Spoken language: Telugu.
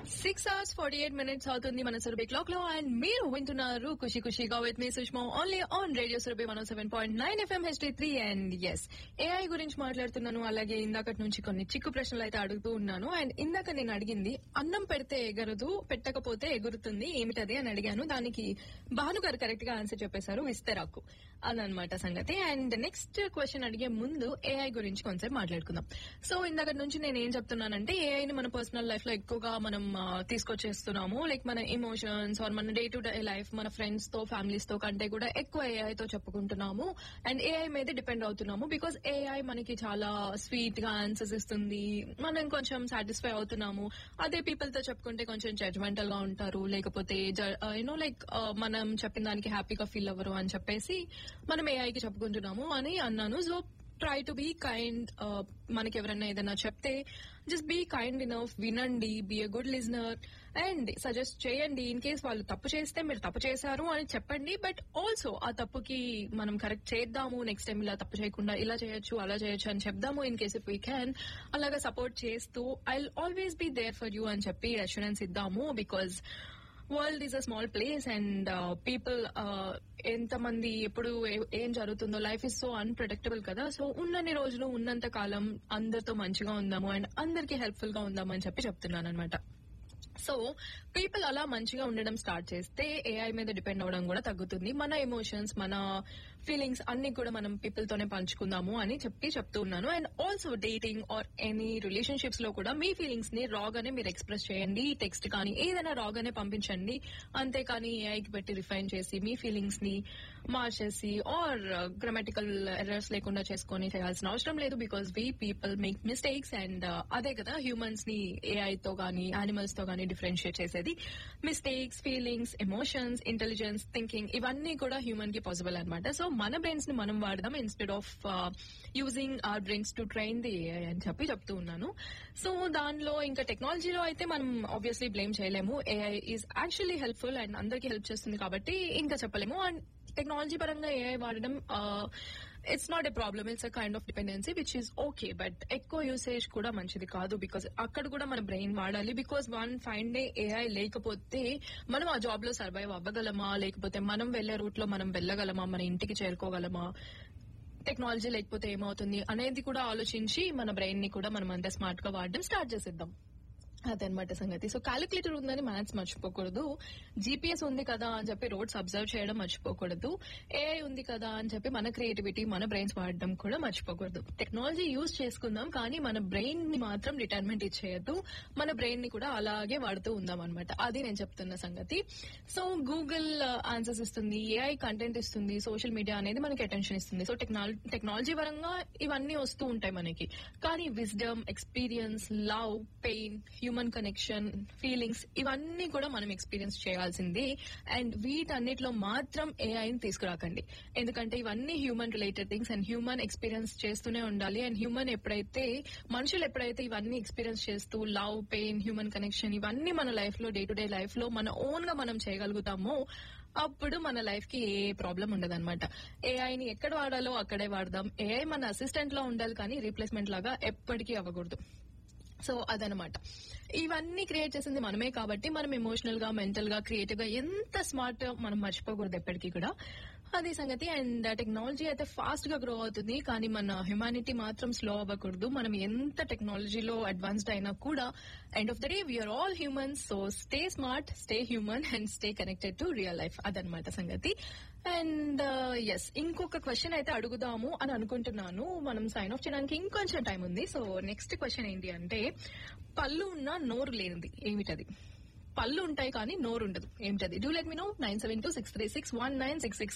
six hours forty eight minutes అవుతుంది మన సురభి క్లాక్ లో అండ్ మీరు వింటున్నారు ఖుషి ఖుషిగా with me Sushma only on radio Surabhi one seven point nine FM HD three and ఎస్ ఏఐ గురించి మాట్లాడుతున్నాను అలాగే ఇందాక నుంచి కొన్ని చిక్కు ప్రశ్నలు అయితే అడుగుతూ ఉన్నాను అండ్ ఇందాక నేను అడిగింది అన్నం పెడితే ఎగరదు పెట్టకపోతే ఎగురుతుంది ఏమిటది అని అడిగాను దానికి భాను గారు కరెక్ట్ గా ఆన్సర్ చెప్పేశారు విస్తరాకు అదనమాట సంగతి అండ్ నెక్స్ట్ క్వశ్చన్ అడిగే ముందు ఏఐ గురించి కొంచెం మాట్లాడుకుందాం సో ఇందాక నుంచి నేను ఏం చెప్తున్నానంటే ఏఐ ని మన పర్సనల్ లైఫ్ లో ఎక్కువగా మనం ఆ, తీసుకొచ్చేస్తున్నాము లైక్ మన ఎమోషన్స్ ఆర్ మన డే టు డే లైఫ్ మన ఫ్రెండ్స్ తో ఫ్యామిలీస్ తో కంటే కూడా ఎక్కువ ఏఐ తో చెప్పుకుంటున్నాము అండ్ ఏఐ మీద డిపెండ్ అవుతున్నాము బికాస్ ఏఐ మనకి చాలా స్వీట్ గా ఆన్సర్స్ ఇస్తుంది మనం కొంచెం సాటిస్ఫై అవుతున్నాము అదే పీపుల్ తో చెప్పుకుంటే కొంచెం జడ్జ్మెంటల్ గా ఉంటారు లేకపోతే యూనో లైక్ మనం చెప్పిన దానికి హ్యాపీగా ఫీల్ అవ్వరు అని చెప్పేసి మనం ఏఐకి చెప్పుకుంటున్నాము అని అన్నాను so try to be kind మనకి ఎవరైనా ఏదైనా చెప్తే జస్ట్ బీ కైండ్ ఇనఫ్ వినండి be a good listener and suggest చేయండి ఇన్ కేస్ వాళ్ళు తప్పు చేస్తే మీరు తప్పు చేశారు అని చెప్పండి బట్ ఆల్సో ఆ తప్పుకి మనం కరెక్ట్ చేద్దాము నెక్స్ట్ టైం ఇలా తప్పు చేయకుండా ఇలా చేయొచ్చు అలా చేయొచ్చు అని చెప్దాము in case if we can అలాగా సపోర్ట్ చేస్తూ I always be there for you అని చెప్పి అష్యూరెన్స్ ఇద్దాము because world is a small place and people ఎంతమంది ఎప్పుడు ఏ- ఏం జరుగుతుందో లైఫ్ ఇస్ సో అన్ప్రెడిక్టబుల్ కదా సో ఉన్నన్ని రోజులు ఉన్నంత కాలం అందరితో మంచిగా ఉందాము అండ్ అందరికి హెల్ప్ఫుల్ గా ఉందాము అని చెప్పి చెప్తున్నాను అనమాట సో పీపుల్ అలా మంచిగా ఉండడం స్టార్ట్ చేస్తే ఏఐ మీద డిపెండ్ అవ్వడం కూడా తగ్గుతుంది మన ఎమోషన్స్ మన ఫీలింగ్స్ అన్ని కూడా మనం పీపుల్ తోనే పంచుకుందాము అని చెప్పి చెప్తూ ఉన్నాను and also dating or any relationships లో కూడా మీ ఫీలింగ్స్ ని రాగానే మీరు ఎక్స్ప్రెస్ చేయండి టెక్స్ట్ కానీ ఏదైనా రాగానే పంపించండి అంతేకాని ఏఐకి పెట్టి రిఫైన్ చేసి మీ ఫీలింగ్స్ ని మార్చేసి ఆర్ గ్రామటికల్ ఎర్రర్స్ లేకుండా చేసుకొని చేయాల్సిన అవసరం లేదు because we people make mistakes and అదే కదా హ్యూమన్స్ ని ఏఐ తో గానీ యానిమల్స్ తో గానీ డిఫరెన్షియేట్ చేసేది mistakes feelings emotions intelligence thinking ఇవన్నీ కూడా హ్యూమన్ కి పాసిబుల్ అనమాట సో మన బ్రెయిన్స్ ని మనం వాడదాం instead of using our brains to train the AI అని చెప్పి చెప్తూ ఉన్నాను సో దానిలో ఇంకా టెక్నాలజీలో అయితే మనం ఆబ్వియస్లీ బ్లేమ్ చేయలేము AI is actually helpful and అందరికీ హెల్ప్ చేస్తుంది కాబట్టి ఇంకా చెప్పలేము అండ్ టెక్నాలజీ పరంగా ఏఐ వాడడం it's not a problem it's a kind of dependency which is okay but ఎక్కువ యూసేజ్ కూడా మంచిది కాదు బికాస్ అక్కడ కూడా మన బ్రెయిన్ వాడాలి because one fine day AI లేకపోతే మనం ఆ జాబ్ లో సర్వైవ్ అవ్వగలమా లేకపోతే మనం వెళ్లే రూట్ లో మనం వెళ్ళగలమా మన ఇంటికి చేరుకోగలమా టెక్నాలజీ లేకపోతే ఏమవుతుంది అనేది కూడా ఆలోచించి మన బ్రెయిన్ ని కూడా మనం అంత స్మార్ట్ గా వాడడం స్టార్ట్ చేసేద్దాం అదనమాట సంగతి సో క్యాలిక్యులేటర్ ఉందని మ్యాథ్స్ మర్చిపోకూడదు జీపీఎస్ ఉంది కదా అని చెప్పి రోడ్స్ అబ్జర్వ్ చేయడం మర్చిపోకూడదు ఏఐ ఉంది కదా అని చెప్పి మన క్రియేటివిటీ మన బ్రెయిన్స్ వాడడం కూడా మర్చిపోకూడదు టెక్నాలజీ యూజ్ చేసుకుందాం కానీ మన బ్రెయిన్ ని మాత్రం రిటైర్మెంట్ ఇచ్చేయద్దు మన బ్రెయిన్ ని కూడా అలాగే వాడుతూ ఉందాం అనమాట అది నేను చెప్తున్న సంగతి సో గూగుల్ ఆన్సర్స్ ఇస్తుంది ఏఐ కంటెంట్ ఇస్తుంది సోషల్ మీడియా అనేది మనకి అటెన్షన్ ఇస్తుంది సో టెక్నాలజీ టెక్నాలజీ పరంగా ఇవన్నీ వస్తూ ఉంటాయి మనకి కానీ wisdom experience love pain human connection feelings ఇవన్నీ కూడా మనం ఎక్స్పీరియన్స్ చేయాల్సింది అండ్ వీటన్నిటిలో మాత్రం ఏఐని తీసుకురాకండి ఎందుకంటే ఇవన్నీ human related things and human experience చేస్తూనే ఉండాలి అండ్ హ్యూమన్ ఎప్పుడైతే మనుషులు ఎప్పుడైతే ఇవన్నీ ఎక్స్పీరియన్స్ చేస్తూ లవ్ పెయిన్ హ్యూమన్ కనెక్షన్ ఇవన్నీ మన లైఫ్ లో డే టు డే లైఫ్ లో మన ఓన్ గా మనం చేయగలుగుతామో అప్పుడు మన లైఫ్ కి ఏ ప్రాబ్లం ఉండదు అనమాట ఏఐని ఎక్కడ వాడాలో అక్కడే వాడదాం ఏఐ మన అసిస్టెంట్ లో ఉండాలి కానీ రీప్లేస్మెంట్ లాగా ఎప్పటికీ అవ్వకూడదు సో అదనమాట ఇవన్నీ క్రియేట్ చేసింది మనమే కాబట్టి మనం ఎమోషనల్ గా మెంటల్ గా క్రియేటివ్ గా ఎంత స్మార్ట్ మనం మర్చిపోకూడదు ఎప్పటికీ కూడా అది సంగతి అండ్ టెక్నాలజీ అయితే ఫాస్ట్ గా గ్రో అవుతుంది కానీ మన హ్యుమానిటీ మాత్రం స్లో అవ్వకూడదు మనం ఎంత టెక్నాలజీలో అడ్వాన్స్డ్ అయినా కూడా end of the day we are all humans so stay smart stay human and stay connected to real life అదనమాట సంగతి అండ్ ఎస్ ఇంకొక క్వశ్చన్ అయితే అడుగుదాము అని అనుకుంటున్నాను మనం సైన్ ఆఫ్ చేయడానికి ఇంకొంచెం టైం ఉంది సో నెక్స్ట్ క్వశ్చన్ ఏంటి అంటే పళ్ళు ఉన్న నోరు లేనిది ఏమిటది పళ్ళు ఉంటాయి కానీ నోరు ఉండదు ఏమిటది do let me know nine seven two six three six one nine six six